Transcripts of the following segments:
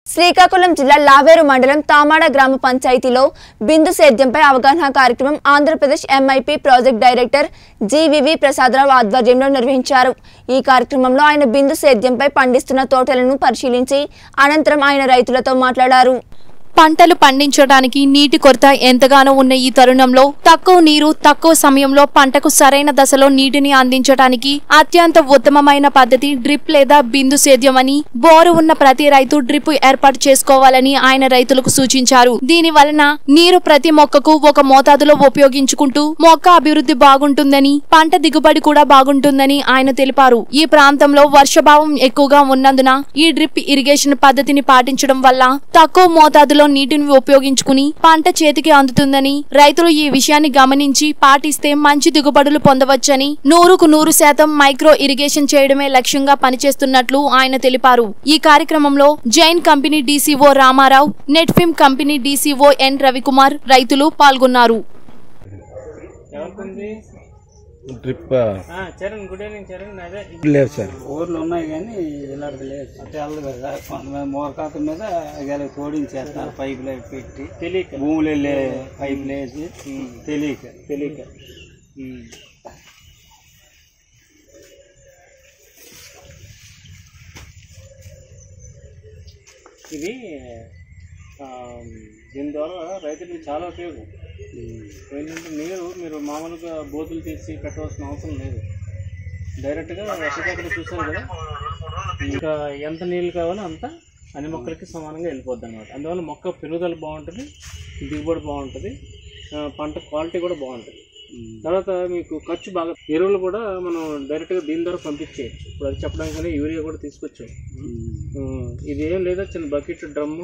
శ్రీకాకుళం జిల్లా లావేరు మండలం తామాడ గ్రామ పంచాయతీలో బిందు సేద్యంపై అవగాహన కార్యక్రమం Andhra Pradesh MIP project director G V V Prasada Rao ఆధ్వర్యంలో నిర్వహించారు ఈ కార్యక్రమంలో ఆయన బిందు సేద్యంపై పండిస్తున్న తోటలను పరిశీలించి అనంతరం ఆయన రైతులతో మాట్లాడారు పంటలు పండించడానికి నీటి కొరత ఎంతగానో ఉన్న ఈ తరుణంలో తక్కువ నీరు తక్కువ సమయంలో పంటకు సరైన దశలో నీటిని అందించడానికి అత్యంత ఉత్తమమైన పద్ధతి డ్రిప్ లేదా బిందు సేద్యం అని బోరు ఉన్న ప్రతి రైతు డ్రిప్ ఏర్పాటు చేసుకోవాలని ఆయన రైతులకు సూచించారు దీని వలన నీరు ప్రతి మొక్కకు ఒక మోతాదులో ఉపయోగించుకుంటూ మొక్క అభివృద్ధి బాగుంటుందని పంట దిగుబడి కూడా బాగుంటుందని ఆయన తెలిపారు ఈ ప్రాంతంలో వర్షభావం ఎక్కువగా ఉన్నందున ఈ డ్రిప్ ఇరిగేషన్ పద్ధతిని పాటించడం వల్ల తక్కువ మోతాదులో నీటిని ఉపయోగించుకుని పంట చేతికి అందుతుందని రైతులు ఈ విషయాన్ని గమనించి పాటిస్తే మంచి దిగుబడులు పొందవచ్చని నూరుకు నూరు శాతం మైక్రో ఇరిగేషన్ చేయడమే లక్ష్యంగా పనిచేస్తున్నట్లు ఆయన తెలిపారు ఈ కార్యక్రమంలో Jain company DCO Rama Rao Netafim company DCO N Ravi Kumar రైతులు పాల్గొన్నారు ఎవరికుంది డ్రిప్ ఆ, చరణ్ గుడ్ ఈవినింగ్ చరణ్ అదే లేదు సార్ ఊర్లు ఉన్నాయి కానీ ఇలాంటిది లేదు తెల్లది కదా కొంతమంది మోరకాత మీద గల తోడించేస్తారు పైపులు అవి పెట్టి తెలియక భూములు వెళ్ళే పైపులు వేసి తెలియక తెలియక ఉమ్. ఇది ఆ, దీని ద్వారా రైతులకు చాలా ఉపయోగం ఏంటంటే నీరు మీరు మామూలుగా బోతులు తీసి పెట్టవలసిన అవసరం లేదు డైరెక్ట్గా వర్షపాతం చూసారు కదా ఇంకా ఎంత నీళ్ళు కావాలో అంత అన్ని మొక్కలకి సమానంగా వెళ్ళిపోద్ది అనమాట అందువల్ల మొక్క పెరుగుదల బాగుంటుంది దిగుబడి బాగుంటుంది ఆ, పంట క్వాలిటీ కూడా బాగుంటుంది తర్వాత మీకు ఖర్చు బాగా ఎరువులు కూడా మనం డైరెక్ట్గా దీని ద్వారా పంపించేయచ్చు ఇప్పుడు అది చెప్పడానికనే యూరియా కూడా తీసుకొచ్చాం ఆ, ఇది ఏం లేదా చిన్న బకెట్ డ్రమ్ము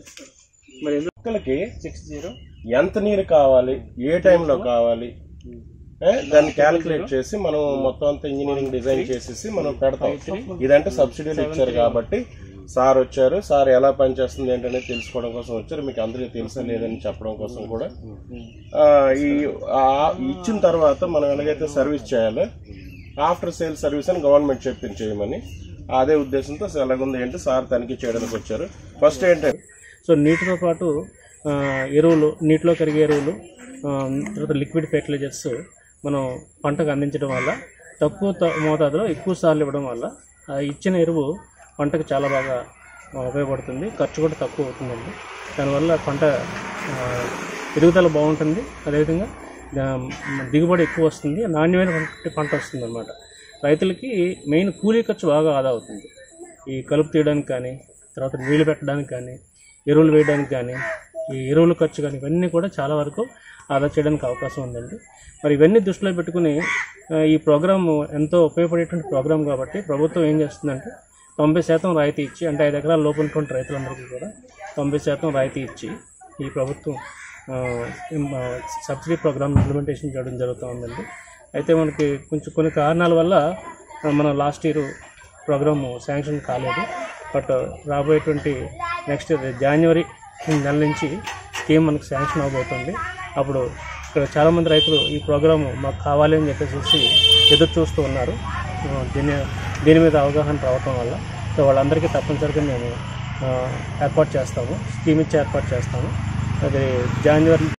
మరి ఎందుకు మొక్కలకి సిక్స్ జీరో ఎంత నీరు కావాలి ఏ టైంలో కావాలి ఏ, దాన్ని క్యాలిక్యులేట్ చేసి మనం మొత్తం అంతా ఇంజనీరింగ్ డిజైన్ చేసేసి మనం పెడతాం ఇదంటే సబ్సిడీలు ఇచ్చారు కాబట్టి సార్ వచ్చారు సార్ ఎలా పనిచేస్తుంది ఏంటనేది తెలుసుకోవడం కోసం వచ్చారు మీకు అందరికీ తెలుసా లేదని చెప్పడం కోసం కూడా ఆ, ఈ ఆ, ఇచ్చిన తర్వాత మనం ఎలాగైతే సర్వీస్ చేయాలో ఆఫ్టర్ సేల్ సర్వీస్ అని గవర్నమెంట్ చెప్పింది చేయమని అదే ఉద్దేశంతో ఎలాగుంది ఏంటి సార్ తనిఖీ చేయడానికి వచ్చారు ఫస్ట్ ఏంటంటే సో నీటితో పాటు ఆ, ఎరువులు నీటిలో కరిగే ఎరువులు ఆ, తర్వాత లిక్విడ్ ఫెర్టిలైజర్స్ మనం పంటకు అందించడం వల్ల తక్కువ త- మోతాదులో ఎక్కువ సార్లు ఇవ్వడం వల్ల ఆ ఇచ్చిన ఎరువు పంటకు చాలా బాగా ఆ, ఉపయోగపడుతుంది ఖర్చు కూడా తక్కువ అవుతుందండి దానివల్ల పంట ఆ, ఎదుగుదల బాగుంటుంది అదేవిధంగా దా- దిగుబడి ఎక్కువ వస్తుంది నాణ్యమైన పంట పంట వస్తుంది అనమాట రైతులకి మెయిన్ కూలీ ఖర్చు బాగా ఆదా అవుతుంది ఈ కలుపు తీయడానికి కానీ తర్వాత నీళ్లు పెట్టడానికి కానీ ఎరువులు వేయడానికి కానీ ఈ ఎరువుల ఖర్చు కానీ ఇవన్నీ కూడా చాలా వరకు ఆదా చేయడానికి అవకాశం ఉందండి మరి ఇవన్నీ దృష్టిలో పెట్టుకుని ఆ, ఈ ప్రోగ్రామ్ ఎంతో ఉపయోగపడేటువంటి ప్రోగ్రామ్ కాబట్టి ప్రభుత్వం ఏం చేస్తుందంటే తొంభై శాతం రాయితీ ఇచ్చి అంటే ఐదు ఎకరాల లోపు ఉన్నటువంటి రైతులందరికీ కూడా తొంభై శాతం రాయితీ ఇచ్చి ఈ ప్రభుత్వం ఆ, ఇం- ఆ, సబ్సిడీ ప్రోగ్రామ్ ఇంప్లిమెంటేషన్ చేయడం జరుగుతూ ఉందండి అయితే మనకి కొంచెం కొన్ని కారణాల వల్ల ఆ, మన లాస్ట్ ఇయర్ ప్రోగ్రాము శాంక్షన్ కాలేదు బట్ రాబోయేటువంటి నెక్స్ట్ జనవరి నెల నుంచి స్కీమ్ మనకు శాంక్షన్ అవబోతుంది అప్పుడు ఇక్కడ చాలామంది రైతులు ఈ ప్రోగ్రాము మాకు కావాలి అని చెప్పేసి ఎదురు చూస్తూ ఉన్నారు ఆ, దీని దీని మీద అవగాహన రావటం వల్ల సో వాళ్ళందరికీ తప్పనిసరిగా మేము ఆ, ఏర్పాటు చేస్తాము స్కీమ్ ఇచ్చి ఏర్పాటు చేస్తాము అది జనవరి